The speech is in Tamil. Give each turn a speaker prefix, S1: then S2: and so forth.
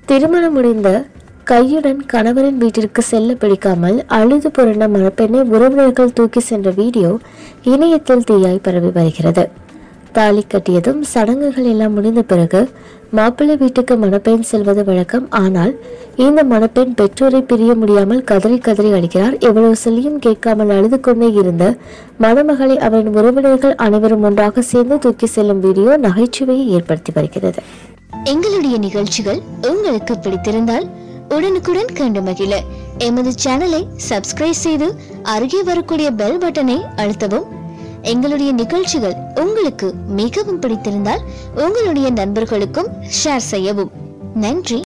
S1: திருமணம் முடிந்த கையுடன் கணவரின் வீட்டிற்கு செல்ல பிடிக்காமல் அழுது புரண்ட மணப்பெண்ணை உறவினர்கள் தூக்கி சென்ற வீடியோ இணையத்தில் தீயாய் பரவி வருகிறது தாலி கட்டியதும் சடங்குகள் எல்லாம் முடிந்த பிறகு மாப்பிள்ளை வீட்டுக்கு மணப்பெண் செல்வது வழக்கம் ஆனால் இந்த மணப்பெண் பெற்றோரை பிரிய முடியாமல் கதறி கதறி அழுகிறார் எவ்வளவு சொல்லியும் கேட்காமல் அழுது கொண்டே இருந்த மணமகளை அவரின் உறவினர்கள் அனைவரும் ஒன்றாக சேர்ந்து தூக்கி செல்லும் வீடியோ நகைச்சுவையை ஏற்படுத்தி வருகிறது
S2: எங்களுடைய நிகழ்ச்சிகள் உங்களுக்கு பிடித்திருந்தால் உடனுக்குடன் கண்டு மகிழ எமது சேனலை சப்ஸ்கிரைப் செய்து அருகே வரக்கூடிய பெல் பட்டனை அழுத்தவும் எங்களுடைய நிகழ்ச்சிகள் உங்களுக்கு மிகவும் பிடித்திருந்தால் உங்களுடைய நண்பர்களுக்கும் ஷேர் செய்யவும் நன்றி